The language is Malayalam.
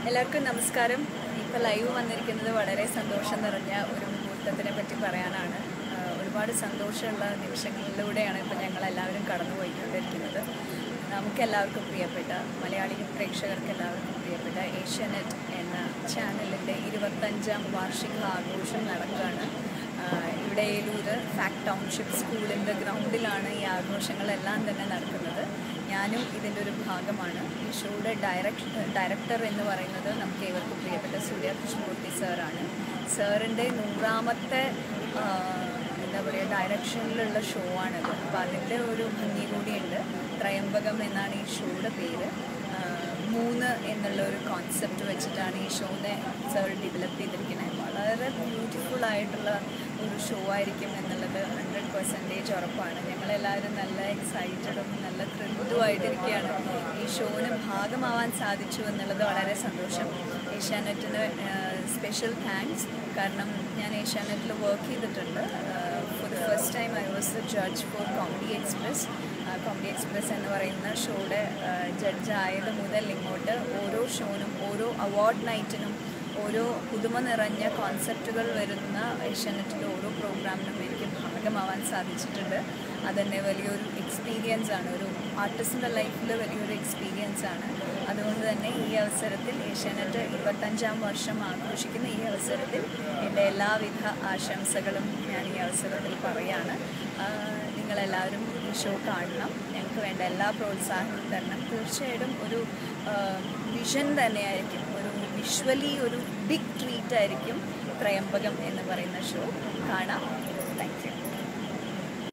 എല്ലാവർക്കും നമസ്കാരം ഇപ്പോൾ ലൈവ് വന്നിരിക്കുന്നത് വളരെ സന്തോഷം നിറഞ്ഞ ഒരു മുഹൂർത്തത്തിനെ പറ്റി പറയാനാണ് ആഹ് ഒരുപാട് സന്തോഷമുള്ള നിമിഷങ്ങളിലൂടെയാണ് ഇപ്പോൾ ഞങ്ങൾ എല്ലാവരും കടന്നുപോയിക്കൊണ്ടിരിക്കുന്നത് നമുക്കെല്ലാവർക്കും പ്രിയപ്പെട്ട മലയാളി പ്രേക്ഷകർക്ക് എല്ലാവർക്കും പ്രിയപ്പെട്ട ഏഷ്യാനെറ്റ് എന്ന ചാനലിൻ്റെ ഇരുപത്തഞ്ചാം വാർഷിക ആഘോഷം നടക്കുകയാണ് ആഹ് ഇവിടെ ഏലൂർ ഫാക്ട് ടൗൺഷിപ്പ് സ്കൂളിൻ്റെ ഗ്രൗണ്ടിലാണ് ഈ ആഘോഷങ്ങളെല്ലാം തന്നെ നടക്കുന്നത് ഞാനും ഇതിൻ്റെ ഒരു ഭാഗമാണ് ഈ ഷോയുടെ ഡയറക്ട് ഡയറക്ടർ എന്ന് പറയുന്നത് നമുക്ക് ഏവർക്കും പ്രിയപ്പെട്ട സൂര്യ കൃഷ്ണമൂർത്തി സാറാണ് സാറിൻ്റെ നൂറാമത്തെ ആഹ്, എന്താ പറയുക ഡയറക്ഷനിലുള്ള ഷോ ആണിത് അപ്പോൾ അതിൻ്റെ ഒരു ഭംഗി കൂടിയുണ്ട് ത്രയംബകം എന്നാണ് ഈ ഷോയുടെ പേര് ആഹ്, മൂന്ന് എന്നുള്ള ഒരു കോൺസെപ്റ്റ് വെച്ചിട്ടാണ് ഈ ഷോനെ സാർ ഡെവലപ്പ് ചെയ്തിരിക്കുന്നത് വളരെ ബ്യൂട്ടിഫുൾ ആയിട്ടുള്ള ഒരു ഷോ ആയിരിക്കും എന്നുള്ളത് ഹൺഡ്രഡ് പെർസെൻറ്റേജ് ഉറപ്പാണ് ഞങ്ങളെല്ലാവരും നല്ല എക്സൈറ്റഡും നല്ല ത്രില്ലുമായിട്ടിരിക്കുകയാണ് ഈ ഷോന് ഭാഗമാവാൻ സാധിച്ചു എന്നുള്ളത് വളരെ സന്തോഷം ഏഷ്യാനെറ്റിന് സ്പെഷ്യൽ താങ്ക്സ് കാരണം ഞാൻ ഏഷ്യാനെറ്റിൽ വർക്ക് ചെയ്തിട്ടുണ്ട് for the first time I was the judge for Comedy Express Comedy Express എന്ന് പറയുന്ന ഷോയുടെ ജഡ്ജ് ആയത് മുതൽ ഇങ്ങോട്ട് ഓരോ ഷോനും ഓരോ അവാർഡ് നൈറ്റിനും ഓരോ പുതുമ നിറഞ്ഞ കോൺസെപ്റ്റുകൾ വരുന്ന ഏഷ്യാനെറ്റിൻ്റെ ഓരോ പ്രോഗ്രാമിനും എനിക്ക് ഭാഗമാവാൻ സാധിച്ചിട്ടുണ്ട് അതെന്നെ വലിയൊരു എക്സ്പീരിയൻസ് ആണ് ഒരു ആർട്ടിസ്റ്റിൻ്റെ ലൈഫിൽ വലിയൊരു എക്സ്പീരിയൻസ് ആണ് അതുകൊണ്ട് തന്നെ ഈ അവസരത്തിൽ ഏഷ്യാനെറ്റ് ഇരുപത്തഞ്ചാം വർഷം ആഘോഷിക്കുന്ന ഈ അവസരത്തിൽ എൻ്റെ എല്ലാവിധ ആശംസകളും ഞാൻ ഈ അവസരത്തിൽ പറയാണ് ആഹ് നിങ്ങളെല്ലാവരും ഈ ഷോ കാണണം ഞങ്ങൾക്ക് വേണ്ട എല്ലാ പ്രോത്സാഹനവും തരണം തീർച്ചയായിട്ടും ഒരു വിഷൻ തന്നെയായിരിക്കും ഒരു വിഷ്വലി ഒരു ബിഗ് ട്രീറ്റ് ആയിരിക്കും ത്രയംബകം എന്ന് പറയുന്ന ഷോ കാണാം